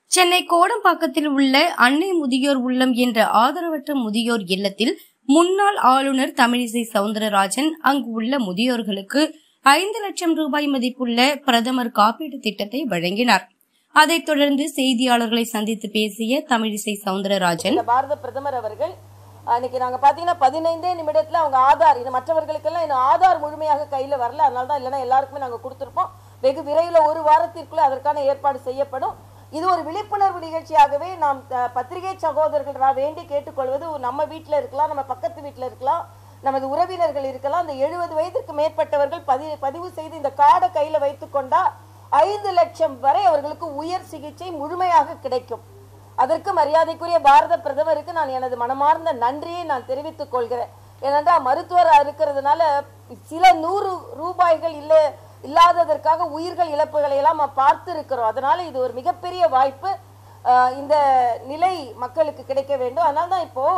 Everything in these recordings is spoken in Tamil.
சென்னை கோடம்பாக்கத்தில் உள்ள அன்னை முதியோர் உள்ளம் என்ற ஆதரவற்ற முதியோர் இல்லத்தில் முன்னாள் ஆளுநர் தமிழிசை சவுந்தரராஜன் அங்கு உள்ள முதியோர்களுக்கு ஐந்து லட்சம் ரூபாய் மதிப்புள்ள பிரதமர் காப்பீட்டு திட்டத்தை வழங்கினார் அதைத் தொடர்ந்து செய்தியாளர்களை சந்தித்து பேசிய தமிழிசை சவுந்தரராஜன் இந்த பாரத பிரதமர் அவர்கள் அன்னைக்கு நாங்க பாத்தீங்கன்னா பதினைந்தே நிமிடத்துல அவங்க ஆதார் இது மற்றவர்களுக்கெல்லாம் இன்னும் ஆதார் முழுமையாக கையில வரல அதனால தான் இல்லைன்னா எல்லாருக்குமே நாங்க கொடுத்திருப்போம் வெகு விரைவில் ஒரு வாரத்திற்குள்ள அதற்கான ஏற்பாடு செய்யப்படும் இது ஒரு விழிப்புணர்வு நிகழ்ச்சியாகவே நாம் அஹ், பத்திரிகை சகோதரர்கள் நான் வேண்டி கேட்டுக்கொள்வது நம்ம வீட்டில் இருக்கலாம் நம்ம பக்கத்து வீட்டில் இருக்கலாம் நமது உறவினர்கள் இருக்கலாம் இந்த எழுபது வயதிற்கு மேற்பட்டவர்கள் பதி பதிவு செய்து இந்த கார்டை கையில வைத்துக்கொண்டா ஐந்து லட்சம் வரை அவர்களுக்கு உயர் சிகிச்சை முழுமையாக கிடைக்கும் அதற்கு மரியாதைக்குரிய பாரத பிரதமருக்கு நான் எனது மனமார்ந்த நன்றியை நான் தெரிவித்துக் கொள்கிறேன் ஏனென்றால் மருத்துவர் இருக்கிறதுனால சில நூறு ரூபாய்கள் இல்லை இல்லாததற்காக உயிர்கள் இழப்புகளை எல்லாம் நாம் பார்த்து இருக்கிறோம் அதனால இது ஒரு மிகப்பெரிய வாய்ப்பு ஆஹ் இந்த நிலை மக்களுக்கு கிடைக்க வேண்டும் அதனால தான் இப்போ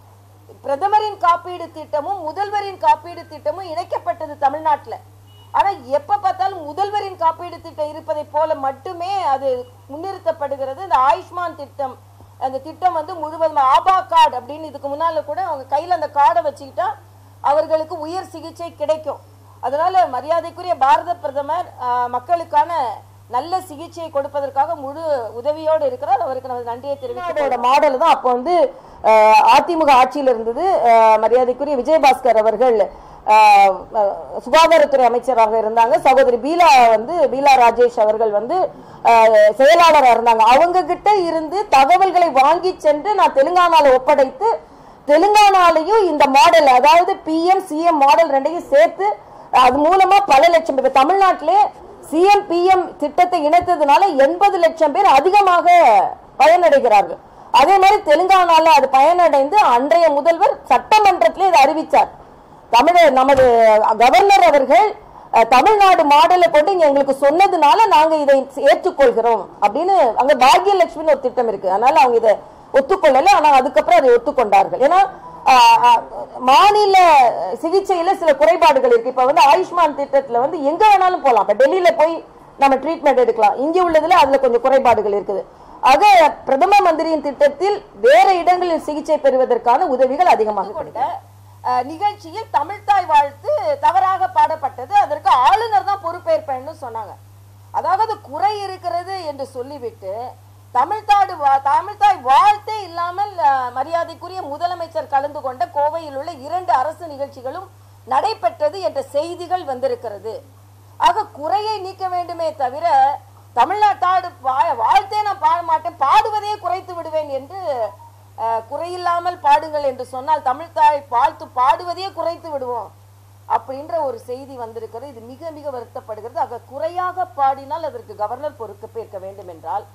பிரதமரின் காப்பீடு திட்டமும் முதல்வரின் காப்பீடு திட்டமும் இணைக்கப்பட்டது தமிழ்நாட்டில் ஆனா எப்ப பார்த்தாலும் முதல்வரின் காப்பீடு திட்டம் இருப்பதை போல மட்டுமே அது முன்னிறுத்தப்படுகிறது இந்த ஆயுஷ்மான் திட்டம் அந்த திட்டம் வந்து முழுவதும் ஆபா கார்டு அப்படின்னு இதுக்கு முன்னால கூட அவங்க கையில அந்த கார்டை வச்சுக்கிட்டா அவர்களுக்கு உயர் சிகிச்சை கிடைக்கும் அதனால மரியாதைக்குரிய பாரத பிரதமர் ஆஹ், மக்களுக்கான நல்ல சிகிச்சையை கொடுப்பதற்காக முழு உதவியோடு இருக்கிறார் அவருக்கு நமது நன்றியை தெரிவிக்கிறோட மாடல் தான் அப்போ வந்து ஆஹ், அதிமுக ஆட்சியில் இருந்தது ஆஹ், மரியாதைக்குரிய விஜயபாஸ்கர் அவர்கள் ஆஹ், ஆஹ், சுகாதாரத்துறை அமைச்சராக இருந்தாங்க சகோதரி பீலா வந்து பீலா ராஜேஷ் அவர்கள் வந்து ஆஹ், செயலாளராக இருந்தாங்க அவங்க கிட்ட இருந்து தகவல்களை வாங்கி சென்று நான் தெலுங்கானால ஒப்படைத்து தெலுங்கானாலையும் இந்த மாடல் அதாவது பிஎம் சிஎம் மாடல் ரெண்டையும் சேர்த்து அது மூலமா பல லட்சம் பேர் தமிழ்நாட்டிலே சிஎம் பிஎம் திட்டத்தை இணைத்ததுனால எண்பது லட்சம் பேர் அதிகமாக பயனடைகிறார்கள் அதே மாதிரி தெலுங்கானால அது பயனடைந்து அன்றைய முதல்வர் சட்டமன்றத்திலே இதை அறிவித்தார் தமிழ நமது கவர்னர் அவர்கள் அஹ், தமிழ்நாடு மாடலை கொண்டு இங்க எங்களுக்கு சொன்னதுனால நாங்க இதை ஏற்றுக்கொள்கிறோம் அப்படின்னு அங்க பாக்யலட்சுமின்னு ஒரு திட்டம் இருக்கு அதனால அவங்க இதை ஒத்துக்கொள்ளல ஆனா அதுக்கப்புறம் அதை ஒத்துக்கொண்டார்கள் ஏன்னா அஹ், அஹ், மாநில சிகிச்சையில சில குறைபாடுகள் இருக்கு இப்ப வந்து ஆயுஷ்மான் திட்டத்துல வந்து எங்க வேணாலும் போலாம் இப்ப டெல்லியில போய் நம்ம ட்ரீட்மெண்ட் எடுக்கலாம் இங்க உள்ளதுல அதுல கொஞ்சம் குறைபாடுகள் இருக்குது ஆக பிரதம மந்திரியின் திட்டத்தில் வேற இடங்களில் சிகிச்சை பெறுவதற்கான உதவிகள் அதிகமாக கிடைக்கும் அஹ், நிகழ்ச்சியில் தமிழ்தாய் வாழ்த்து தவறாக பாடப்பட்டது அதற்கு ஆளுநர் தான் பொறுப்பேற்பேன்னு சொன்னாங்க அதாவது குறை இருக்கிறது என்று சொல்லிவிட்டு தமிழ்தாடு வா- தமிழ்தாய் வாழ்த்தே இல்லாமல் அஹ், மரியாதைக்குரிய முதலமைச்சர் கலந்து கொண்ட கோவையில் உள்ள இரண்டு அரசு நிகழ்ச்சிகளும் நடைபெற்றது என்ற செய்திகள் வந்திருக்கிறது ஆக குறையை நீக்க வேண்டுமே தவிர தமிழ்நாட்டாடு வா- வாழ்த்தே நான் பாட மாட்டேன் பாடுவதே குறைத்து விடுவேன் என்று அஹ், குறையில்லாமல் பாடுங்கள் என்று சொன்னால் தமிழ்தாய் வாழ்த்து பாடுவதே குறைத்து விடுவோம் அப்படின்ற ஒரு செய்தி வந்திருக்கிறது இது மிக மிக வருத்தப்படுகிறது ஆக குறையாக பாடினால் அதற்கு கவர்னர் பொறுப்பேற்க வேண்டும் என்றால்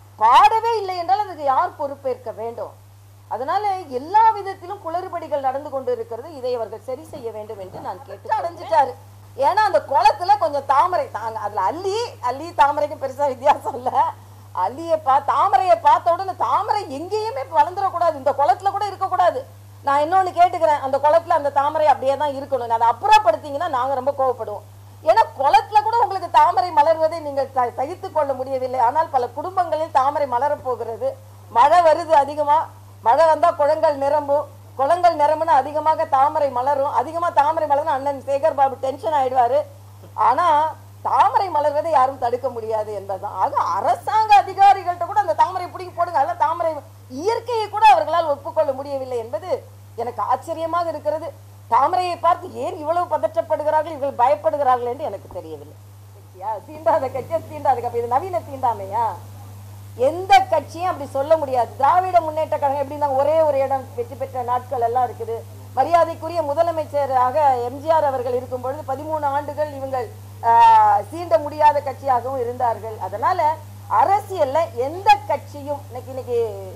பாடவே இல்லை என்றால் அதுக்கு யார் பொறுப்பேற்க வேண்டும் அதனால எல்லா விதத்திலும் குளறுபடிகள் நடந்து கொண்டு இருக்கிறது இதை அவர்கள் சரி செய்ய வேண்டும் என்று நான் கேட்டு அடைஞ்சிட்டாரு ஏன்னா அந்த குளத்துல கொஞ்சம் தாமரை தாங்க அதுல அல்லி அல்லி தாமரைக்கும் பெருசா வித்தியாசம் இல்ல அல்லியை பா தாமரையை பார்த்த உடனே தாமரை எங்கேயுமே வளர்ந்துடக்கூடாது இந்த குளத்துல கூட இருக்கக்கூடாது நான் இன்னொன்னு கேட்டுக்கிறேன் அந்த குளத்துல அந்த தாமரை அப்படியே தான் இருக்கணும் அதை அப்புறப்படுத்தீங்கன்னா நாங்க ரொம்ப கோவப்படுவோம் ஏன்னா குளத்துல கூட உங்களுக்கு தாமரை மலர்வதை நீங்கள் ச- சகித்துக் கொள்ள முடியவில்லை ஆனால் பல குடும்பங்களில் தாமரை மலரப் போகிறது மழை வருது அதிகமா மழை வந்தா குளங்கள் நிரம்பும் குளங்கள் நிரம்புனா அதிகமாக தாமரை மலரும் அதிகமா தாமரை மலர்னா அண்ணன் சேகர் பாபு டென்ஷன் ஆயிடுவாரு ஆனா தாமரை மலர்வதை யாரும் தடுக்க முடியாது என்பதுதான் ஆக அரசாங்க அதிகாரிகள்ட்ட கூட அந்த தாமரை பிடிக்கி போடுங்க அதெல்லாம் தாமரை இயற்கையை கூட அவர்களால் ஒப்புக்கொள்ள முடியவில்லை என்பது எனக்கு ஆச்சரியமாக இருக்கிறது தாமரையை பார்த்து ஏன் இவ்வளவு பதற்றப்படுகிறார்கள் இவர்கள் பயப்படுகிறார்கள் என்று எனக்கு தெரியவில்லை கட்சியா? தீண்டாத கட்சியா தீண்டாத கட்சி இது நவீன தீண்டாமையா எந்த கட்சியும் அப்படி சொல்ல முடியாது திராவிட முன்னேற்ற கழகம் எப்படி இருந்தாங்க ஒரே ஒரு இடம் வெற்றி பெற்ற நாட்கள் எல்லாம் இருக்குது மரியாதைக்குரிய முதலமைச்சராக எம்ஜிஆர் அவர்கள் இருக்கும் பொழுது பதிமூணு ஆண்டுகள் இவங்கள் ஆஹ், சீண்ட முடியாத கட்சியாகவும் இருந்தார்கள் அதனால அரசியல்ல எந்த கட்சியும் இன்னைக்கு இன்னைக்கு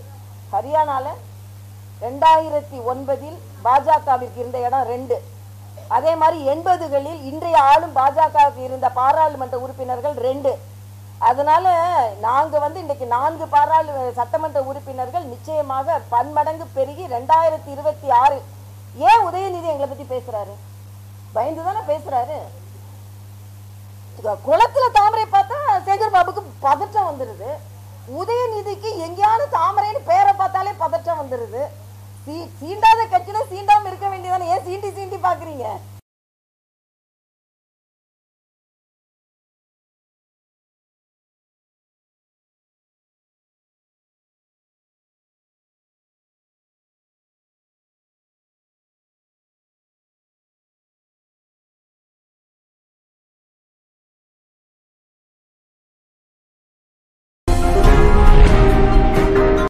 ஹரியானால ரெண்டாயிரத்தி ஒன்பதில் பாஜகவிற்கு இருந்த இடம் ரெண்டு அதே மாதிரி எண்பதுகளில் இன்றைய ஆளும் பாஜகவுக்கு இருந்த பாராளுமன்ற உறுப்பினர்கள் ரெண்டு அதனால நாங்க வந்து இன்னைக்கு நான்கு பாராளு சட்டமன்ற உறுப்பினர்கள் நிச்சயமாக பன்மடங்கு பெருகி ரெண்டாயிரத்தி இருபத்தி ஆறு ஏன் உதயநிதி எங்களை பத்தி பேசுறாரு பயந்து தானே பேசுறாரு குளத்துல தாமரை பார்த்தா சேகர் பாபுக்கு பதற்றம் வந்துருது உதயநிதிக்கு எங்கேயாவது தாமரைன்னு பேரை பார்த்தாலே பதற்றம் வந்துருது சீ சீண்டாத கட்சியில சீண்டாம இருக்க வேண்டியதானே ஏன் சீண்டி சீண்டி பாக்குறீங்க